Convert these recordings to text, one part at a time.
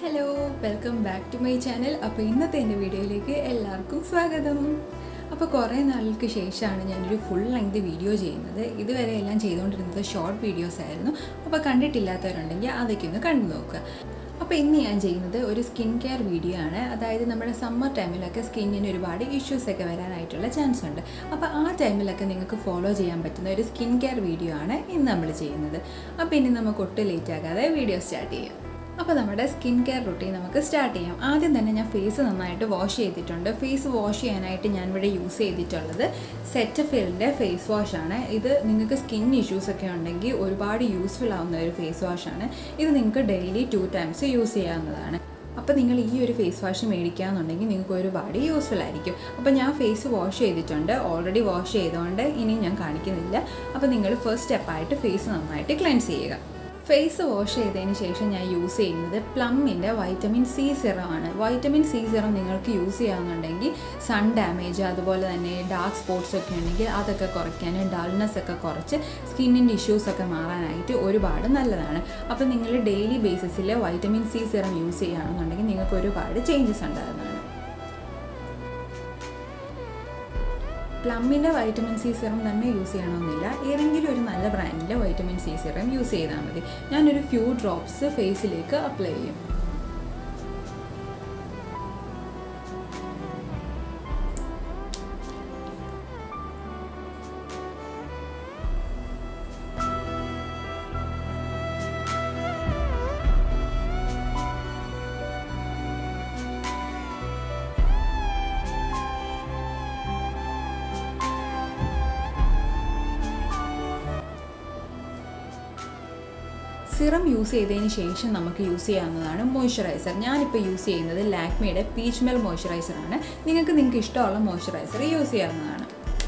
hello welcome back to my channel അപ്പോൾ ഇന്നത്തെ എൻ്റെ വീഡിയോയിലേക്ക് എല്ലാവർക്കും സ്വാഗതം അപ്പോൾ കുറേ നാളുകൾക്ക് ശേഷമാണ് ഞാനൊരു ഫുൾ ലെങ്ത് വീഡിയോ ചെയ്യുന്നത് ഇതുവരെ എല്ലാം ചെയ്തുകൊണ്ടിരുന്നത് ഷോർട്ട് വീഡിയോസ് ആയിരുന്നു അപ്പോൾ കണ്ടിട്ടില്ലാത്തവരുണ്ടെങ്കിൽ അതൊക്കെ ഒന്ന് കണ്ടു നോക്കുക അപ്പോൾ ഇന്ന് ഞാൻ ചെയ്യുന്നത് ഒരു സ്കിൻ കെയർ വീഡിയോ ആണ് അതായത് നമ്മുടെ സമ്മർ ടൈമിലൊക്കെ സ്കിന്നിന് ഒരുപാട് ഇഷ്യൂസ് ഒക്കെ വരാനായിട്ടുള്ള ചാൻസ് ഉണ്ട് അപ്പോൾ ആ ടൈമിലൊക്കെ നിങ്ങൾക്ക് ഫോളോ ചെയ്യാൻ പറ്റുന്ന ഒരു സ്കിൻ കെയർ വീഡിയോ ആണ് ഇന്ന് നമ്മൾ ചെയ്യുന്നത് അപ്പോൾ ഇനി നമുക്ക് ഒട്ടും ലേറ്റ് ആകാതെ വീഡിയോ സ്റ്റാർട്ട് ചെയ്യാം അപ്പോൾ നമ്മുടെ സ്കിൻ കെയർ റുട്ടീൻ നമുക്ക് സ്റ്റാർട്ട് ചെയ്യാം ആദ്യം തന്നെ ഞാൻ ഫേസ് നന്നായിട്ട് വാഷ് ചെയ്തിട്ടുണ്ട് ഫേസ് വാഷ് ചെയ്യാനായിട്ട് ഞാൻ ഇവിടെ യൂസ് ചെയ്തിട്ടുള്ളത് സെറ്റഫിലിൻ്റെ ഫേസ് വാഷാണ് ഇത് നിങ്ങൾക്ക് സ്കിൻ ഇഷ്യൂസ് ഒക്കെ ഉണ്ടെങ്കിൽ ഒരുപാട് യൂസ്ഫുൾ ആവുന്ന ഒരു ഫേസ് വാഷാണ് ഇത് നിങ്ങൾക്ക് ഡെയിലി ടു ടൈംസ് യൂസ് ചെയ്യാവുന്നതാണ് അപ്പോൾ നിങ്ങൾ ഈ ഒരു ഫേസ് വാഷ് മേടിക്കുകയെന്നുണ്ടെങ്കിൽ നിങ്ങൾക്ക് ഒരുപാട് യൂസ്ഫുൾ ആയിരിക്കും അപ്പോൾ ഞാൻ ഫേസ് വാഷ് ചെയ്തിട്ടുണ്ട് ഓൾറെഡി വാഷ് ചെയ്തുകൊണ്ട് ഇനി ഞാൻ കാണിക്കുന്നില്ല അപ്പോൾ നിങ്ങൾ ഫസ്റ്റ് സ്റ്റെപ്പായിട്ട് ഫേസ് നന്നായിട്ട് ക്ലെൻസ് ചെയ്യുക ഫേസ് വാഷ് ചെയ്തതിന് ശേഷം ഞാൻ യൂസ് ചെയ്യുന്നത് പ്ലമ്മിൻ്റെ വൈറ്റമിൻ സി സിറമാണ് വൈറ്റമിൻ സി സിറം നിങ്ങൾക്ക് യൂസ് ചെയ്യാമെന്നുണ്ടെങ്കിൽ സൺ ഡാമേജ് അതുപോലെ തന്നെ ഡാർക്ക് സ്പോട്ട്സ് ഒക്കെ ഉണ്ടെങ്കിൽ അതൊക്കെ കുറയ്ക്കാൻ ഡൾനെസ് ഒക്കെ കുറച്ച് സ്കിന്നിൻ്റെ ഇഷ്യൂസ് ഒക്കെ മാറാനായിട്ട് ഒരുപാട് നല്ലതാണ് അപ്പോൾ നിങ്ങൾ ഡെയിലി ബേസിസിൽ വൈറ്റമിൻ സി സിറം യൂസ് ചെയ്യുകയാണെന്നുണ്ടെങ്കിൽ നിങ്ങൾക്ക് ഒരുപാട് ചേഞ്ചസ് ഉണ്ടാകുന്നതാണ് പ്ലമ്മിൻ്റെ വൈറ്റമിൻ സി സിറം തന്നെ യൂസ് ചെയ്യണമെന്നില്ല ഏതെങ്കിലും ഒരു നല്ല ബ്രാൻഡിൻ്റെ വൈറ്റമിൻ സി സിറം യൂസ് ചെയ്താൽ മതി ഞാനൊരു ഫ്യൂ ഡ്രോപ്സ് ഫേസിലേക്ക് അപ്ലൈ ചെയ്യും സിറം യൂസ് ചെയ്തതിന് ശേഷം നമുക്ക് യൂസ് ചെയ്യാവുന്നതാണ് മോയ്സ്ചറൈസർ ഞാനിപ്പോൾ യൂസ് ചെയ്യുന്നത് ലാക്മിയുടെ പീച്ച് മെൽ മോയ്സ്ചറൈസറാണ് നിങ്ങൾക്ക് നിങ്ങൾക്ക് ഇഷ്ടമുള്ള മോയ്സ്ചറൈസർ യൂസ് ചെയ്യാവുന്നതാണ്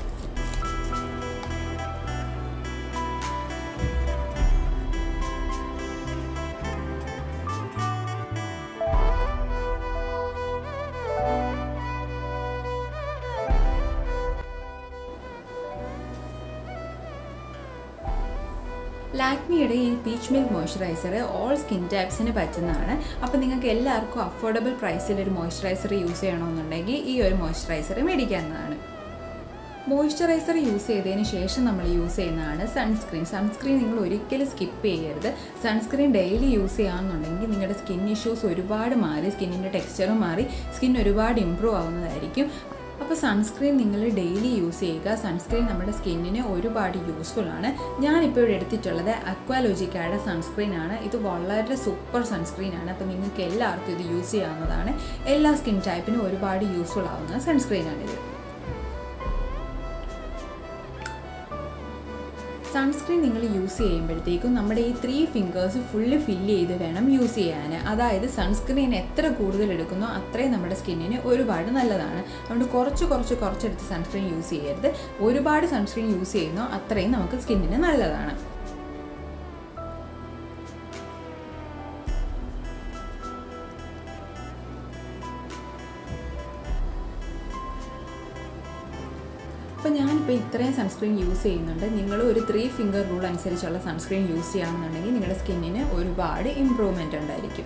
ലാക്മിയുടെ ഈ peach milk moisturiser all skin ടൈപ്സിന് പറ്റുന്നതാണ് അപ്പോൾ നിങ്ങൾക്ക് എല്ലാവർക്കും അഫോർഡബിൾ പ്രൈസിൽ ഒരു മോയ്സ്ചറൈസർ യൂസ് ചെയ്യണമെന്നുണ്ടെങ്കിൽ ഈ ഒരു മോയ്സ്ചറൈസർ മേടിക്കാവുന്നതാണ് മോയ്സ്ചറൈസർ യൂസ് ചെയ്തതിന് ശേഷം നമ്മൾ യൂസ് ചെയ്യുന്നതാണ് സൺസ്ക്രീൻ സൺസ്ക്രീൻ നിങ്ങൾ ഒരിക്കലും സ്കിപ്പ് ചെയ്യരുത് സൺസ്ക്രീൻ ഡെയിലി യൂസ് ചെയ്യാമെന്നുണ്ടെങ്കിൽ നിങ്ങളുടെ സ്കിൻ ഇഷ്യൂസ് ഒരുപാട് മാറി സ്കിന്നിൻ്റെ ടെക്സ്ചറും മാറി സ്കിൻ ഒരുപാട് ഇമ്പ്രൂവ് ആവുന്നതായിരിക്കും അപ്പോൾ സൺസ്ക്രീൻ നിങ്ങൾ ഡെയിലി യൂസ് ചെയ്യുക സൺസ്ക്രീൻ നമ്മുടെ സ്കിന്നിന് ഒരുപാട് യൂസ്ഫുൾ ആണ് ഞാനിപ്പോൾ ഇവിടെ എടുത്തിട്ടുള്ളത് അക്വാലോജിക്കയുടെ സൺസ്ക്രീൻ ആണ് ഇത് വളരെ സൂപ്പർ സൺസ്ക്രീൻ ആണ് അപ്പോൾ നിങ്ങൾക്ക് എല്ലാവർക്കും ഇത് യൂസ് ചെയ്യാവുന്നതാണ് എല്ലാ സ്കിൻ ടൈപ്പിനും ഒരുപാട് യൂസ്ഫുൾ ആവുന്ന സൺസ്ക്രീനാണിത് സൺസ്ക്രീൻ നിങ്ങൾ യൂസ് ചെയ്യുമ്പോഴത്തേക്കും നമ്മുടെ ഈ ത്രീ ഫിംഗേഴ്സ് ഫുള്ള് ഫില്ല് ചെയ്ത് വേണം യൂസ് ചെയ്യാൻ അതായത് സൺസ്ക്രീൻ എത്ര കൂടുതൽ എടുക്കുന്നോ അത്രയും നമ്മുടെ സ്കിന്നിന് ഒരുപാട് നല്ലതാണ് അതുകൊണ്ട് കുറച്ച് കുറച്ച് കുറച്ചെടുത്ത് സൺസ്ക്രീൻ യൂസ് ചെയ്യരുത് ഒരുപാട് സൺസ്ക്രീൻ യൂസ് ചെയ്യുന്നോ അത്രയും നമുക്ക് സ്കിന്നിന് നല്ലതാണ് അപ്പോൾ ഞാനിപ്പോൾ ഇത്രയും സൺസ്ക്രീൻ യൂസ് ചെയ്യുന്നുണ്ട് നിങ്ങൾ ഒരു ത്രീ ഫിംഗർ റൂൾ അനുസരിച്ചുള്ള സൺസ്ക്രീൻ യൂസ് ചെയ്യുകയാണെന്നുണ്ടെങ്കിൽ നിങ്ങളുടെ സ്കിന്നിന് ഒരുപാട് ഇമ്പ്രൂവ്മെൻ്റ് ഉണ്ടായിരിക്കും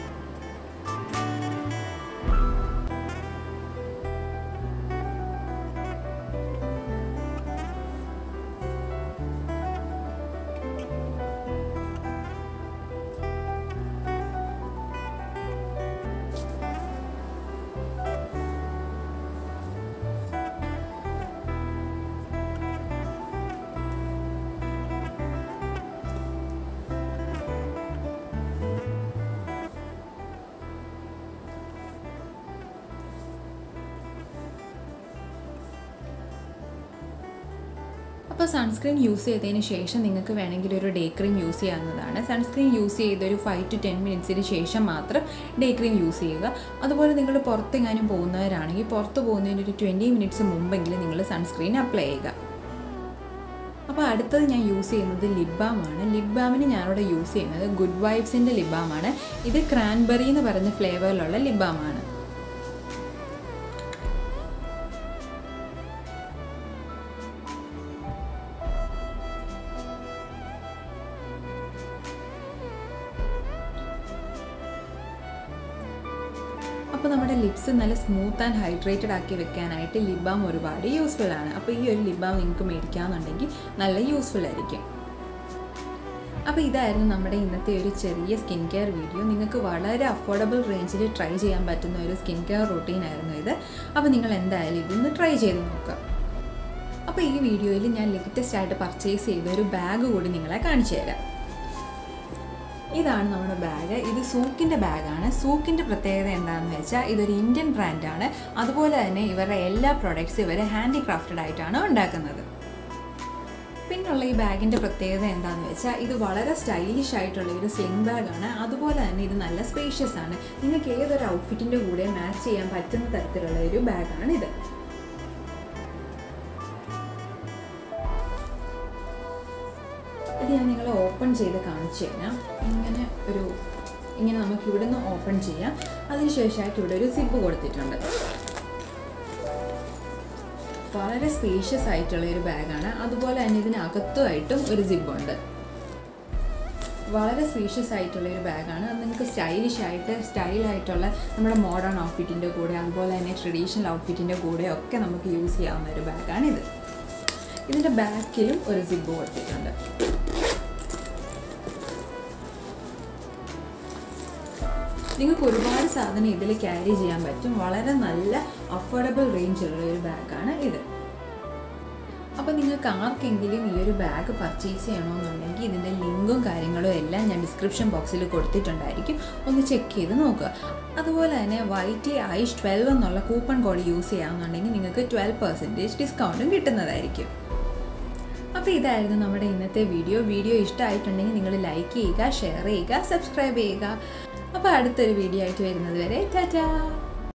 അപ്പോൾ സൺസ്ക്രീൻ യൂസ് ചെയ്തതിന് ശേഷം നിങ്ങൾക്ക് വേണമെങ്കിൽ ഒരു ഡേ ക്രീം യൂസ് ചെയ്യാവുന്നതാണ് സൺസ്ക്രീൻ യൂസ് ചെയ്ത് ഒരു ഫൈവ് ടു ടെൻ മിനിറ്റ്സിന് ശേഷം മാത്രം ഡേ ക്രീം യൂസ് ചെയ്യുക അതുപോലെ നിങ്ങൾ പുറത്തെങ്ങാനും പോകുന്നവരാണെങ്കിൽ പുറത്ത് പോകുന്നതിന് ഒരു ട്വൻറ്റി മിനിറ്റ്സ് മുമ്പെങ്കിലും നിങ്ങൾ സൺസ്ക്രീൻ അപ്ലൈ ചെയ്യുക അപ്പോൾ അടുത്തത് ഞാൻ യൂസ് ചെയ്യുന്നത് ലിപ് ബാം ആണ് ലിപ് ബാമിന് ഞാനിവിടെ യൂസ് ചെയ്യുന്നത് ഗുഡ് വൈബ്സിൻ്റെ ലിപ് ബാം ആണ് ഇത് ക്രാൻബെറി എന്ന് പറയുന്ന ഫ്ലേവറിലുള്ള ലിപ് ബാം ആണ് അപ്പോൾ നമ്മുടെ ലിപ്സ് നല്ല സ്മൂത്ത് ആൻഡ് ഹൈഡ്രേറ്റഡ് ആക്കി വെക്കാനായിട്ട് ലിപ് ബാം ഒരുപാട് യൂസ്ഫുൾ ആണ് അപ്പോൾ ഈ ഒരു ലിപ് ബാം നിങ്ങൾക്ക് മേടിക്കാമെന്നുണ്ടെങ്കിൽ നല്ല യൂസ്ഫുൾ ആയിരിക്കും അപ്പോൾ ഇതായിരുന്നു നമ്മുടെ ഇന്നത്തെ ഒരു ചെറിയ സ്കിൻ കെയർ വീഡിയോ നിങ്ങൾക്ക് വളരെ അഫോർഡബിൾ റേഞ്ചിൽ ട്രൈ ചെയ്യാൻ പറ്റുന്ന ഒരു സ്കിൻ കെയർ റൂട്ടീൻ ആയിരുന്നു ഇത് അപ്പോൾ നിങ്ങൾ എന്തായാലും ഇതൊന്ന് ട്രൈ ചെയ്ത് നോക്കുക അപ്പോൾ ഈ വീഡിയോയിൽ ഞാൻ ലേറ്റസ്റ്റ് ആയിട്ട് പർച്ചേസ് ചെയ്ത ഒരു ബാഗ് കൂടി നിങ്ങളെ കാണിച്ചു തരാം ഇതാണ് നമ്മുടെ ബാഗ് ഇത് സൂക്കിൻ്റെ ബാഗാണ് സൂക്കിൻ്റെ പ്രത്യേകത എന്താണെന്ന് വെച്ചാൽ ഇതൊരു ഇന്ത്യൻ ബ്രാൻഡാണ് അതുപോലെ തന്നെ ഇവരുടെ എല്ലാ പ്രൊഡക്ട്സ് ഇവർ ഹാൻഡിക്രാഫ്റ്റഡ് ആയിട്ടാണ് ഉണ്ടാക്കുന്നത് പിന്നുള്ള ഈ ബാഗിൻ്റെ പ്രത്യേകത എന്താണെന്ന് വെച്ചാൽ ഇത് വളരെ സ്റ്റൈലിഷ് ആയിട്ടുള്ള ഒരു സ്ലിംഗ് ബാഗാണ് അതുപോലെ തന്നെ ഇത് നല്ല സ്പേഷ്യസ് ആണ് നിങ്ങൾക്ക് ഏതൊരു ഔട്ട്ഫിറ്റിൻ്റെ കൂടെ മാച്ച് ചെയ്യാൻ പറ്റുന്ന തരത്തിലുള്ള ഒരു ബാഗാണ് ഇത് ഇത് ഞാൻ നിങ്ങളെ ഓപ്പൺ ചെയ്ത് കാണിച്ചു തരാം ഇങ്ങനെ ഒരു ഇങ്ങനെ നമുക്ക് ഇവിടുന്ന് ഓപ്പൺ ചെയ്യാം അതിനുശേഷമായിട്ട് ഇവിടെ ഒരു സിബ് കൊടുത്തിട്ടുണ്ട് വളരെ സ്പേഷ്യസ് ആയിട്ടുള്ള ഒരു ബാഗാണ് അതുപോലെ തന്നെ ഇതിനകത്തുമായിട്ടും ഒരു സിബുണ്ട് വളരെ സ്പീഷ്യസ് ആയിട്ടുള്ള ഒരു ബാഗാണ് അത് നിങ്ങൾക്ക് സ്റ്റൈലിഷ് ആയിട്ട് സ്റ്റൈലായിട്ടുള്ള നമ്മുടെ മോഡേൺ ഔട്ട്ഫിറ്റിൻ്റെ കൂടെ അതുപോലെ തന്നെ ട്രഡീഷണൽ ഔട്ട്ഫിറ്റിൻ്റെ കൂടെ ഒക്കെ നമുക്ക് യൂസ് ചെയ്യാവുന്ന ഒരു ബാഗാണിത് ഇതിൻ്റെ ബാക്കിലും ഒരു സിബ് കൊടുത്തിട്ടുണ്ട് നിങ്ങൾക്ക് ഒരുപാട് സാധനം ഇതിൽ ക്യാരി ചെയ്യാൻ പറ്റും വളരെ നല്ല അഫോർഡബിൾ റേഞ്ചിലുള്ള ഒരു ബാഗാണ് ഇത് അപ്പോൾ നിങ്ങൾക്ക് ആർക്കെങ്കിലും ഈ ഒരു ബാഗ് പർച്ചേസ് ചെയ്യണമെന്നുണ്ടെങ്കിൽ ഇതിൻ്റെ ലിങ്കും കാര്യങ്ങളും എല്ലാം ഞാൻ ഡിസ്ക്രിപ്ഷൻ ബോക്സിൽ കൊടുത്തിട്ടുണ്ടായിരിക്കും ഒന്ന് ചെക്ക് ചെയ്ത് നോക്കുക അതുപോലെ തന്നെ വൈറ്റി ഐഷ് ട്വൽവ് എന്നുള്ള കൂപ്പൺ കോഡ് യൂസ് ചെയ്യാമെന്നുണ്ടെങ്കിൽ നിങ്ങൾക്ക് ട്വൽവ് പെർസെൻറ്റേജ് ഡിസ്കൗണ്ടും കിട്ടുന്നതായിരിക്കും അപ്പോൾ ഇതായിരുന്നു നമ്മുടെ ഇന്നത്തെ വീഡിയോ വീഡിയോ ഇഷ്ടമായിട്ടുണ്ടെങ്കിൽ നിങ്ങൾ ലൈക്ക് ചെയ്യുക ഷെയർ ചെയ്യുക സബ്സ്ക്രൈബ് ചെയ്യുക അപ്പോൾ അടുത്തൊരു വീഡിയോ ആയിട്ട് വരുന്നത് വരെ ടാറ്റാ